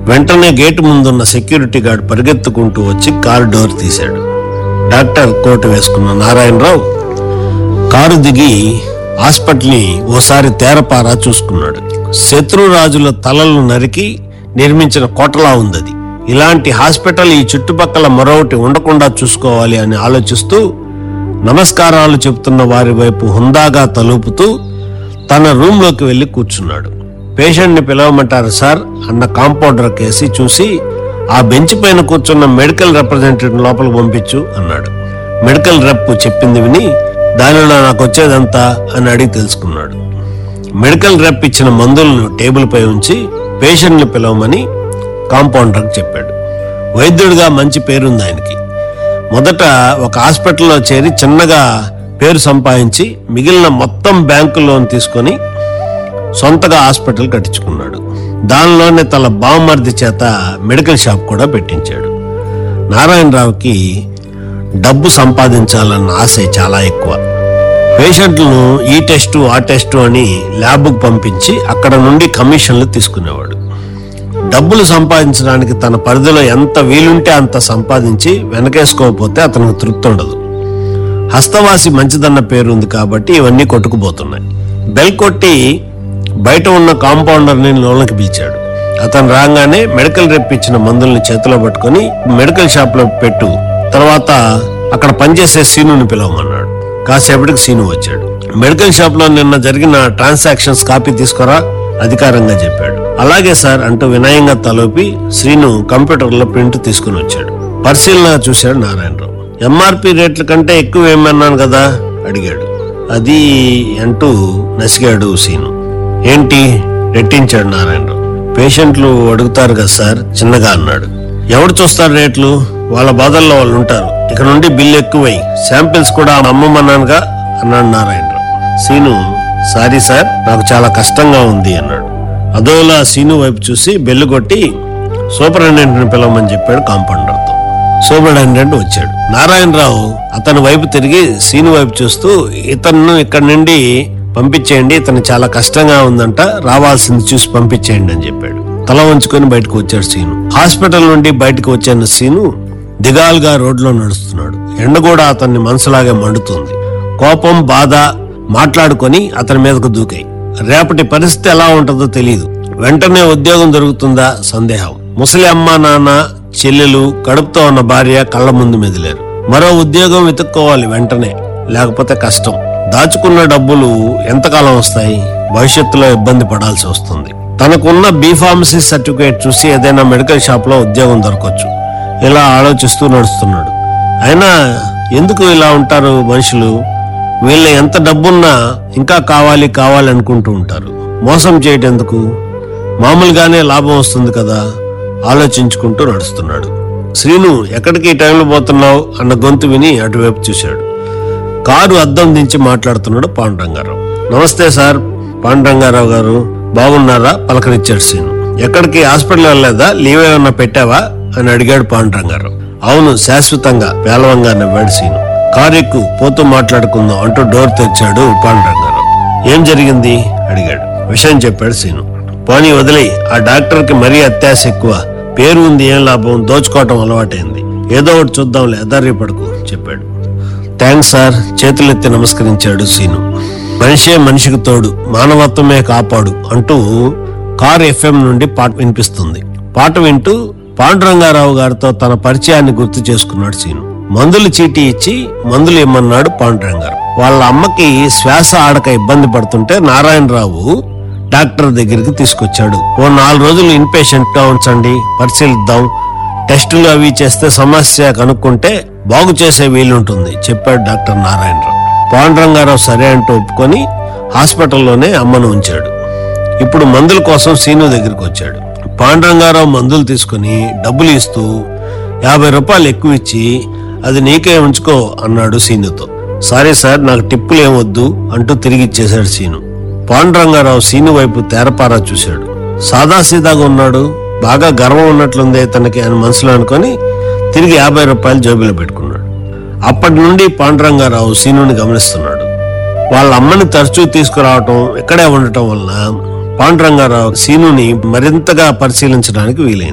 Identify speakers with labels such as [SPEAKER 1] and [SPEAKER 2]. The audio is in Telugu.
[SPEAKER 1] వెంటనే గేటు ముందున్న సెక్యూరిటీ గార్డ్ పరిగెత్తుకుంటూ వచ్చి కారు డోర్ తీశాడు డాక్టర్ కోటు వేసుకున్న నారాయణరావు కారు దిగి హాస్పిటల్ని ఓసారి తేరపారా చూసుకున్నాడు శత్రురాజుల తలలను నరికి నిర్మించిన కోటలా ఉందది ఇలాంటి హాస్పిటల్ ఈ చుట్టుపక్కల మరొకటి ఉండకుండా చూసుకోవాలి అని ఆలోచిస్తూ నమస్కారాలు చెబుతున్న వారి వైపు హుందాగా తలుపుతూ తన రూంలోకి వెళ్లి కూర్చున్నాడు పేషెంట్ని పిలవమంటారు సార్ అన్న కాంపౌండర్ కేసి చూసి ఆ బెంచ్ పైన కూర్చున్న మెడికల్ రిప్రజెంటేటివ్ లోపలికి పంపించు అన్నాడు మెడికల్ రెప్ చెప్పింది విని దానిలో నాకు వచ్చేదంతా అని అడిగి తెలుసుకున్నాడు మెడికల్ రెప్ ఇచ్చిన మందులను టేబుల్ పై ఉంచి పేషెంట్ని పిలవమని కాంపౌండర్కి చెప్పాడు వైద్యుడిగా మంచి పేరుంది ఆయనకి మొదట ఒక హాస్పిటల్లో చేరి చిన్నగా పేరు సంపాదించి మిగిలిన మొత్తం బ్యాంకు లోన్ తీసుకొని సొంతగా హాస్పిటల్ కట్టించుకున్నాడు దానిలోనే తన బావమర్ది చేత మెడికల్ షాప్ కూడా పెట్టించాడు నారాయణరావుకి డబ్బు సంపాదించాలన్న ఆశ చాలా ఎక్కువ పేషెంట్లను ఈ టెస్టు ఆ టెస్టు అని ల్యాబ్కు పంపించి అక్కడ నుండి కమిషన్లు తీసుకునేవాడు డబ్బులు సంపాదించడానికి తన పరిధిలో ఎంత వీలుంటే అంత సంపాదించి వెనకేసుకోకపోతే అతనికి తృప్తి ఉండదు హస్తవాసి మంచిదన్న పేరు ఉంది కాబట్టి ఇవన్నీ కొట్టుకుపోతున్నాయి బెల్ కొట్టి బయట ఉన్న కాంపౌండర్ని లోనకి పిలిచాడు అతను రాగానే మెడికల్ రెప్ ఇచ్చిన మందుల్ని చేతిలో పట్టుకొని మెడికల్ షాప్ లో పెట్టు తర్వాత అక్కడ పనిచేసే సీనుని పిలవమన్నాడు కాసేపటికి సీను వచ్చాడు మెడికల్ షాప్ లో నిన్న జరిగిన ట్రాన్సాక్షన్స్ కాపీ తీసుకురా అధికారంగా చెప్పాడు అలాగే సార్ అంటూ వినయంగా తలోపి శ్రీను కంప్యూటర్ లో ప్రింట్ తీసుకుని వచ్చాడు పరిశీలన చూశాడు నారాయణరావు ఎంఆర్పి రేట్ల కంటే ఎక్కువ ఏమన్నాను కదా అడిగాడు అది అంటూ నసిగాడు సీను ఏంటి రెట్టించాడు నారాయణరావు పేషెంట్లు అడుగుతారు కదా సార్ చిన్నగా అన్నాడు ఎవడు చూస్తారు రేట్లు వాళ్ళ బాధల్లో వాళ్ళు ఉంటారు ఇక నుండి బిల్లు ఎక్కువై శాంపిల్స్ కూడా అమ్మమన్నానుగా అన్నాడు నారాయణరావు సీను సారీ సార్ నాకు చాలా కష్టంగా ఉంది అన్నాడు అదోలా సీను వైపు చూసి బెల్లు కొట్టి సూపరింటెండెంట్ని పిలవమని చెప్పాడు కాంపౌండర్తో సూపరింటెండెంట్ వచ్చాడు నారాయణరావు అతని వైపు తిరిగి సీను వైపు చూస్తూ ఇతను ఇక్కడి నుండి పంపించేయండి ఇతను చాలా కష్టంగా ఉందంట రావాల్సింది చూసి పంపించేయండి అని చెప్పాడు తల వంచుకొని బయటకు వచ్చాడు సీను హాస్పిటల్ నుండి బయటకు వచ్చిన సీను దిగాలుగా రోడ్లో నడుస్తున్నాడు ఎండ కూడా అతన్ని మనసులాగే మండుతుంది కోపం బాధ మాట్లాడుకొని అతని మీదకు దూకాయి రేపటి పరిస్థితి ఎలా ఉంటుందో తెలియదు వెంటనే ఉద్యోగం దొరుకుతుందా సందేహం ముసలి అమ్మ నాన్న చెల్లెలు కడుపుతో ఉన్న భార్య కళ్ళ ముందు మెదిలేరు మరో ఉద్యోగం వెతుక్కోవాలి వెంటనే లేకపోతే కష్టం దాచుకున్న డబ్బులు ఎంతకాలం వస్తాయి భవిష్యత్తులో ఇబ్బంది పడాల్సి వస్తుంది తనకున్న బీ ఫార్మసీ సర్టిఫికేట్ చూసి ఏదైనా మెడికల్ షాప్ లో ఉద్యోగం దొరకవచ్చు ఇలా ఆలోచిస్తూ నడుస్తున్నాడు అయినా ఎందుకు ఇలా ఉంటారు మనుషులు వీళ్ళ ఎంత డబ్బున్నా ఇంకా కావాలి కావాలి అనుకుంటూ ఉంటారు మోసం చేయటెందుకు మామూలుగానే లాభం వస్తుంది కదా ఆలోచించుకుంటూ నడుస్తున్నాడు శ్రీను ఎక్కడికి ఈ టైంలో పోతున్నావు అన్న గొంతు విని అటువైపు చూశాడు కారు అద్దం దించి మాట్లాడుతున్నాడు పాండురంగారావు నమస్తే సార్ పాండురంగారావు గారు బాగున్నారా పలకరించాడు శ్రీను ఎక్కడికి హాస్పిటల్ వెళ్ళలేదా లీవ్ ఏమన్నా పెట్టావా అని అడిగాడు పాండురంగారావు అవును శాశ్వతంగా పేలవంగా నవ్వాడు సీను కారు ఎక్కు పోతూ మాట్లాడుకుందాం అంటూ డోర్ తెరిచాడు పాండురంగారావు ఏం జరిగింది అడిగాడు విషయం చెప్పాడు సీను పోనీ వదిలే ఆ డాక్టర్ కి మరీ అత్యాశ ఎక్కువ పేరు ఉంది ఏం లాభం దోచుకోవటం అలవాటైంది ఏదో ఒకటి చూద్దాంలే అదారి పడుకు చెప్పాడు థ్యాంక్స్ సార్ చేతులెత్తి నమస్కరించాడు సీను మనిషే మనిషికి తోడు మానవత్వమే కాపాడు అంటూ కార్ ఎఫ్ఎం నుండి పాట వినిపిస్తుంది పాట వింటూ పాండురంగారావు గారితో తన పరిచయాన్ని గుర్తు చేసుకున్నాడు సీను మందులు చీటీ ఇచ్చి మందులు ఇమ్మన్నాడు పాండురంగారావు వాళ్ళ అమ్మకి శ్వాస ఆడక ఇబ్బంది పడుతుంటే నారాయణరావు డాక్టర్ దగ్గరికి తీసుకొచ్చాడు ఓ నాలుగు రోజులు ఇన్పేషెంట్ గా ఉంచండి పరిశీలిద్దాం టెస్టులు అవి చేస్తే సమస్య కనుక్కుంటే బాగు చేసే వీలుంటుంది చెప్పాడు డాక్టర్ నారాయణరావు పాండురంగారావు సరే అంటూ ఒప్పుకొని హాస్పిటల్లోనే అమ్మను ఉంచాడు ఇప్పుడు మందుల కోసం సీను దగ్గరికి వచ్చాడు పాండురంగారావు మందులు తీసుకుని డబ్బులు ఇస్తూ యాభై రూపాయలు ఎక్కువ ఇచ్చి అది నీకే ఉంచుకో అన్నాడు సీనుతో సారీ సార్ నాకు టిప్పులు ఏమొద్దు అంటూ తిరిగి ఇచ్చేశాడు సీను పాండురంగారావు సీను వైపు తేరపారా చూశాడు సాదాసీదాగా ఉన్నాడు బాగా గర్వం ఉన్నట్లుందే తనకి అని మనసులో అనుకొని తిరిగి యాభై రూపాయలు జోబిలో పెట్టుకున్నాడు అప్పటి నుండి పాండురంగారావు సీనుని గమనిస్తున్నాడు వాళ్ళ అమ్మని తరచూ తీసుకురావటం ఇక్కడే ఉండటం వలన పాండురంగారావు సీనుని మరింతగా పరిశీలించడానికి వీలైంది